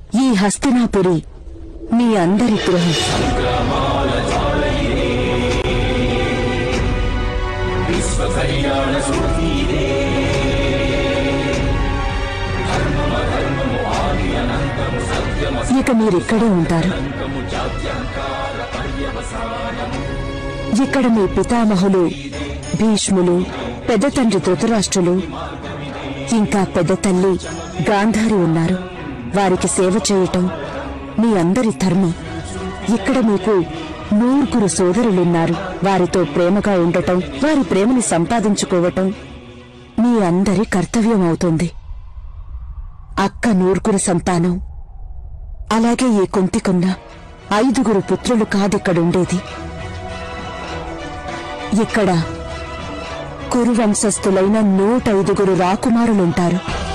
ఈ హస్తినాపురి మీ అందరి గృహం ఇక మీరిక్కడే ఉంటారు ఇక్కడ మీ పితామహులు భీష్ములు పెద్ద తండ్రి ధృతరాష్ట్రులు ఇంకా పెద్ద తల్లి గాంధారి ఉన్నారు వారికి సేవ చేయటం మీ అందరి ధర్మం ఇక్కడ మీకు నూరుగురు సోదరులున్నారు వారితో ప్రేమగా ఉండటం వారి ప్రేమని సంపాదించుకోవటం మీ అందరి కర్తవ్యం అవుతుంది అక్క నూరుగురు సంతానం అలాగే ఈ కుంతికున్న ఐదుగురు పుత్రులు కాదిక్కడుండేది ఇక్కడ కురువంశస్థులైన నూటైదుగురు రాకుమారులుంటారు